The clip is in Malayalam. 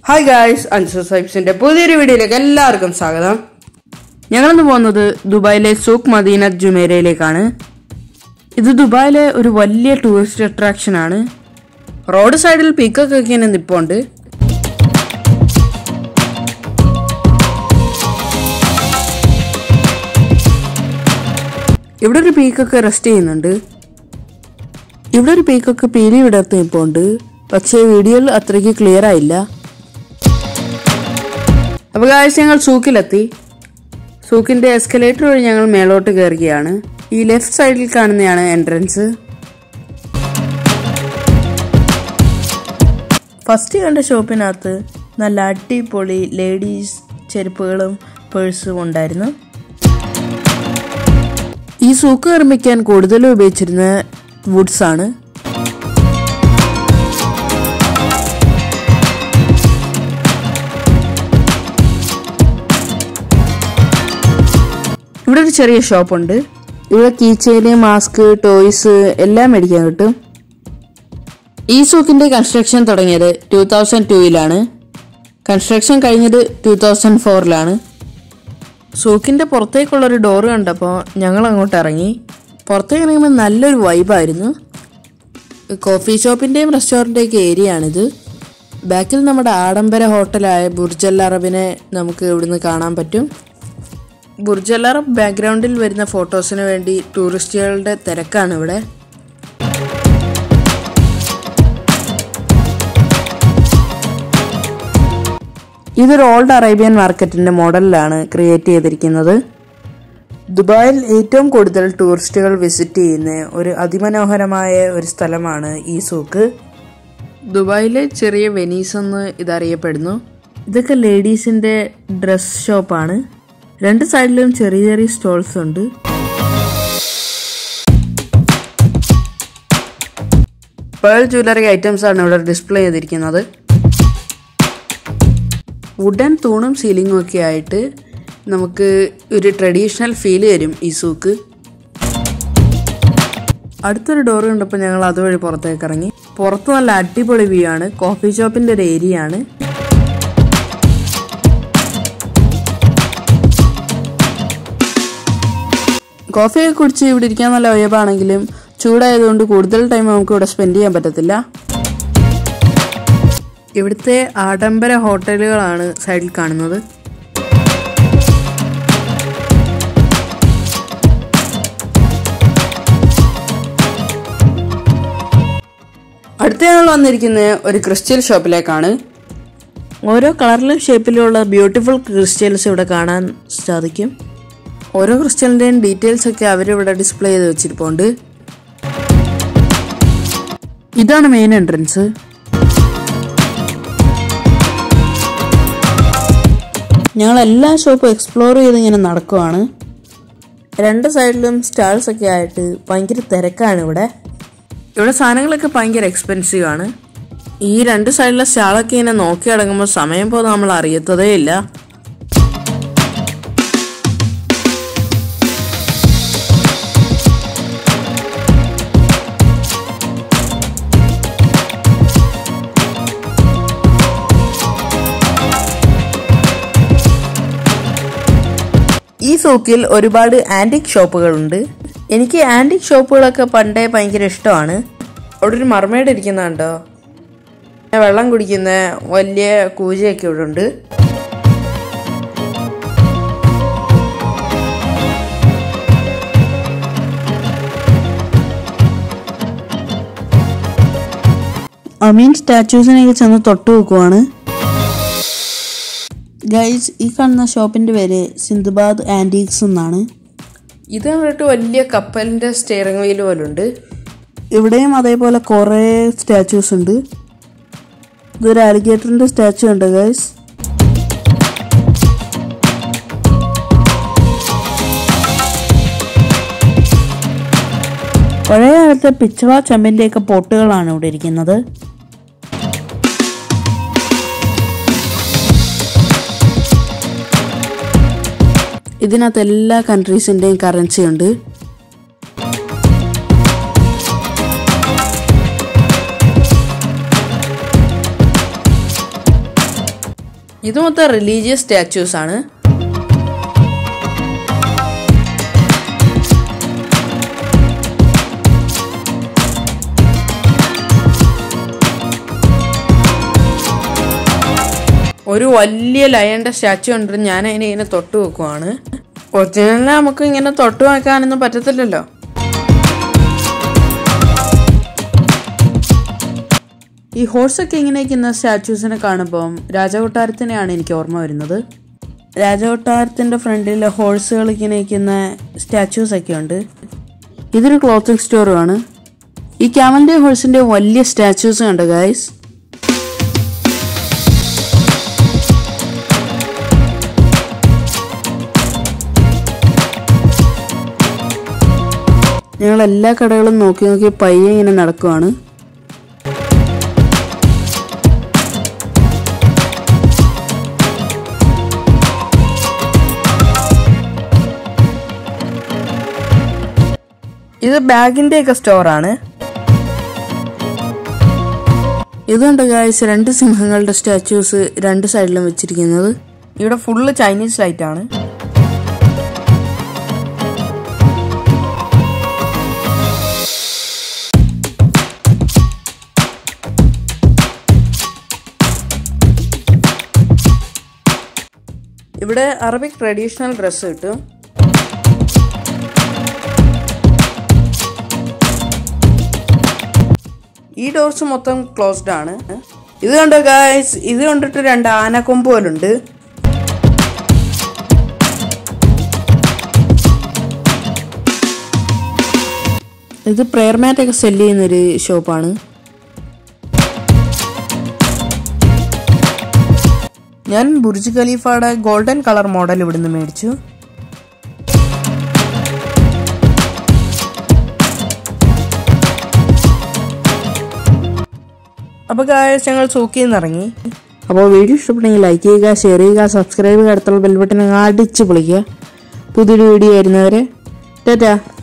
ഹായ് ഗായ്സ് അൻസർ സൈബ്സിന്റെ പുതിയൊരു വീഡിയോയിലേക്ക് എല്ലാവർക്കും സ്വാഗതം ഞങ്ങളിന്ന് പോകുന്നത് ദുബായിലെ സൂഖ് മദീന ജുമേരയിലേക്കാണ് ഇത് ദുബായിലെ ഒരു വലിയ ടൂറിസ്റ്റ് അട്രാക്ഷൻ ആണ് റോഡ് സൈഡിൽ പീക്കൊക്കെ ഇങ്ങനെ നിപ്പുണ്ട് ഇവിടെ ഒരു പീക്കൊക്കെ റെസ്റ്റ് ചെയ്യുന്നുണ്ട് ഇവിടെ ഒരു പീക്കൊക്കെ പീലി വിടർത്ത് നിൽപ്പുണ്ട് പക്ഷേ വീഡിയോയിൽ അത്രയ്ക്ക് ക്ലിയർ ആയില്ല അപ്പോൾ കാഴ്ച ഞങ്ങൾ സൂക്കിലെത്തി സൂക്കിന്റെ എസ്കലേറ്റർ വഴി ഞങ്ങൾ മേലോട്ട് കയറുകയാണ് ഈ ലെഫ്റ്റ് സൈഡിൽ കാണുന്നതാണ് എൻട്രൻസ് ഫസ്റ്റ് കണ്ട ഷോപ്പിനകത്ത് നല്ല അടിപൊളി ലേഡീസ് ചെരുപ്പുകളും പേഴ്സും ഉണ്ടായിരുന്നു ഈ സൂക്ക് നിർമ്മിക്കാൻ കൂടുതലും ഉപയോഗിച്ചിരുന്ന വുഡ്സ് ആണ് ഇവിടെ ഒരു ചെറിയ ഷോപ്പുണ്ട് ഇവിടെ കീച്ചെയിന് മാസ്ക് ടോയ്സ് എല്ലാം മേടിക്കാൻ കിട്ടും ഈ സൂക്കിന്റെ കൺസ്ട്രക്ഷൻ തുടങ്ങിയത് ടൂ തൗസൻഡ് ടൂയിലാണ് കൺസ്ട്രക്ഷൻ കഴിഞ്ഞത് ടൂ തൗസൻഡ് ഫോറിലാണ് സൂക്കിന്റെ പുറത്തേക്കുള്ള ഒരു ഡോറ് കണ്ടപ്പോൾ ഞങ്ങൾ അങ്ങോട്ട് ഇറങ്ങി പുറത്തേക്ക് ഇറങ്ങുമ്പോൾ നല്ലൊരു വൈബായിരുന്നു കോഫി ഷോപ്പിന്റെയും റെസ്റ്റോറൻറ്റേക്ക് ഏരിയ ആണിത് ബാക്കിൽ നമ്മുടെ ആഡംബര ഹോട്ടലായ ബുർജൽ അറബിനെ നമുക്ക് ഇവിടുന്ന് കാണാൻ പറ്റും ബുർജൽ അറബ് ബാക്ക്ഗ്രൗണ്ടിൽ വരുന്ന ഫോട്ടോസിന് വേണ്ടി ടൂറിസ്റ്റുകളുടെ തിരക്കാണ് ഇവിടെ ഇതൊരു ഓൾഡ് അറേബ്യൻ മാർക്കറ്റിന്റെ മോഡലിലാണ് ക്രിയേറ്റ് ചെയ്തിരിക്കുന്നത് ദുബായിൽ ഏറ്റവും കൂടുതൽ ടൂറിസ്റ്റുകൾ വിസിറ്റ് ചെയ്യുന്ന ഒരു അതിമനോഹരമായ ഒരു സ്ഥലമാണ് ഈ സൂക്ക് ദുബായിലെ ചെറിയ വെനീസ് എന്ന് ഇതറിയപ്പെടുന്നു ഇതൊക്കെ ലേഡീസിന്റെ ഡ്രസ് ഷോപ്പാണ് രണ്ട് സൈഡിലും ചെറിയ ചെറിയ സ്റ്റോൾസ് ഉണ്ട് പേൾ ജ്വല്ലറി ഐറ്റംസ് ആണ് ഇവിടെ ഡിസ്പ്ലേ ചെയ്തിരിക്കുന്നത് വുഡൻ തൂണും സീലിങ്ങും ഒക്കെ ആയിട്ട് നമുക്ക് ഒരു ട്രഡീഷണൽ ഫീൽ തരും ഈ സൂക്ക് അടുത്തൊരു ഡോർ കണ്ടപ്പോൾ ഞങ്ങൾ അതുവഴി പുറത്തേക്ക് ഇറങ്ങി പുറത്ത് നല്ല അടിപൊളി വ്യൂ ആണ് കോഫി ഷോപ്പിന്റെ ഒരു ഏരിയ ആണ് കോഫിയൊക്കെ കുടിച്ച് ഇവിടെ ഇരിക്കാൻ നല്ല വയബാണെങ്കിലും ചൂടായതുകൊണ്ട് കൂടുതൽ ടൈം നമുക്ക് ഇവിടെ സ്പെൻഡ് ചെയ്യാൻ പറ്റത്തില്ല ഇവിടുത്തെ ആഡംബര ഹോട്ടലുകളാണ് സൈഡിൽ കാണുന്നത് അടുത്ത ഞങ്ങൾ വന്നിരിക്കുന്നത് ഒരു ക്രിസ്റ്റൽ ഷോപ്പിലേക്കാണ് ഓരോ കളറിലും ഷേപ്പിലുള്ള ബ്യൂട്ടിഫുൾ ക്രിസ്റ്റൽസ് ഇവിടെ കാണാൻ സാധിക്കും ഓരോ ക്രിസ്റ്റലിൻ്റെയും ഡീറ്റെയിൽസ് ഒക്കെ അവരിവിടെ ഡിസ്പ്ലേ ചെയ്ത് വെച്ചിരിപ്പുണ്ട് ഇതാണ് മെയിൻ എൻട്രൻസ് ഞങ്ങൾ എല്ലാ ഷോപ്പും എക്സ്പ്ലോർ ചെയ്ത് ഇങ്ങനെ നടക്കുവാണ് രണ്ട് സൈഡിലും സ്റ്റാൾസ് ഒക്കെ ആയിട്ട് ഭയങ്കര തിരക്കാണ് ഇവിടെ ഇവിടെ സാധനങ്ങളൊക്കെ ഭയങ്കര എക്സ്പെൻസീവ് ആണ് ഈ രണ്ട് സൈഡിലെ സ്റ്റാളൊക്കെ ഇങ്ങനെ നോക്കി അടങ്ങുമ്പോൾ സമയം പോകുന്ന നമ്മൾ അറിയത്തതേ ഇല്ല ഈ സൂക്കിൽ ഒരുപാട് ആന്റിക് ഷോപ്പുകളുണ്ട് എനിക്ക് ആന്റിക് ഷോപ്പുകളൊക്കെ പണ്ടേ ഭയങ്കര ഇഷ്ടമാണ് അവിടെ ഒരു മർമേഡ് ഇരിക്കുന്നുണ്ടോ വെള്ളം കുടിക്കുന്ന വലിയ കൂജയൊക്കെ ഇവിടെ ഉണ്ട് അമീൻ സ്റ്റാച്യൂസിനൊക്കെ ചെന്ന് തൊട്ടു വെക്കുവാണ് ഗൈസ് ഈ കാണുന്ന ഷോപ്പിന്റെ പേര് സിന്ധുബാദ് ആന്റീക്സ് എന്നാണ് ഇത് കണ്ടിട്ട് വലിയ കപ്പലിന്റെ സ്റ്റിയറിംഗ് വീൽ പോലെ ഉണ്ട് ഇവിടെയും അതേപോലെ കുറേ സ്റ്റാച്യൂസ് ഉണ്ട് ഇതൊരു അലിഗേറ്ററിന്റെ സ്റ്റാച്ചു ഉണ്ട് ഗൈസ് പഴയ കാലത്തെ പിച്ചവ ചെമ്പിന്റെയൊക്കെ പൊട്ടുകളാണ് ഇവിടെ ഇരിക്കുന്നത് ഇതിനകത്ത് എല്ലാ കൺട്രീസിന്റെയും കറൻസി ഉണ്ട് ഇത് മൊത്തം റിലീജിയസ് സ്റ്റാച്യൂസ് ആണ് ഒരു വലിയ ലയന്റെ സ്റ്റാച്ചു ഉണ്ട് ഞാൻ അതിനെ ഇങ്ങനെ തൊട്ട് വെക്കുവാണ് ഒറിജിനലിനെ നമുക്ക് ഇങ്ങനെ തൊട്ട് വെക്കാനൊന്നും പറ്റത്തില്ലല്ലോ ഈ ഹോഴ്സൊക്കെ ഇങ്ങനെ ഇരിക്കുന്ന സ്റ്റാച്യൂസിനെ കാണുമ്പം രാജകൊട്ടാരത്തിനെയാണ് എനിക്ക് ഓർമ്മ വരുന്നത് രാജകൊട്ടാരത്തിൻ്റെ ഫ്രണ്ടിൽ ഹോഴ്സുകൾ ഇങ്ങനെ ഇരിക്കുന്ന സ്റ്റാച്യൂസ് ഒക്കെ ഉണ്ട് ഇതൊരു ക്ലോത്തിങ് സ്റ്റോറുമാണ് ഈ ക്യാമലിൻ്റെ ഹോഴ്സിൻ്റെ വലിയ സ്റ്റാച്യൂസ് കണ്ടോ ഗായ്സ് ഞങ്ങൾ എല്ലാ കടകളും നോക്കി നോക്കി പയ്യെ ഇങ്ങനെ നടക്കുവാണ് ഇത് ബാഗിന്റെ ഒക്കെ സ്റ്റോറാണ് ഇതുണ്ട് ഗായ്സ് രണ്ട് സിംഹങ്ങളുടെ സ്റ്റാച്യൂസ് രണ്ട് സൈഡിലും വെച്ചിരിക്കുന്നത് ഇവിടെ ഫുള്ള് ചൈനീസ് ലൈറ്റ് ആണ് ഇവിടെ അറബിക് ട്രഡീഷണൽ ഡ്രസ്സ് കിട്ടും ഈ ഡോർസ് മൊത്തം ക്ലോസ്ഡ് ആണ് ഇത് കണ്ടോ ഗായ്സ് ഇത് കണ്ടിട്ട് രണ്ട് ആനക്കൊമ്പ് പോലുണ്ട് ഇത് പ്രെയർ മാറ്റ് ഒക്കെ സെല് ചെയ്യുന്നൊരു ഷോപ്പാണ് ഞാൻ ബുർജ് ഖലീഫയുടെ ഗോൾഡൻ കളർ മോഡൽ ഇവിടുന്ന് മേടിച്ചു അപ്പോൾ ഗായസ് ഞങ്ങൾ സൂക്കിൽ നിന്ന് ഇറങ്ങി അപ്പോൾ വീഡിയോ ഇഷ്ടപ്പെട്ടെങ്കിൽ ലൈക്ക് ചെയ്യുക ഷെയർ ചെയ്യുക സബ്സ്ക്രൈബ് ചെയ്യുക അടുത്തുള്ള ബെൽബട്ടൺ അടിച്ച് പൊളിക്കുക പുതിയൊരു വീഡിയോ വരുന്നവരെ ടാറ്റാ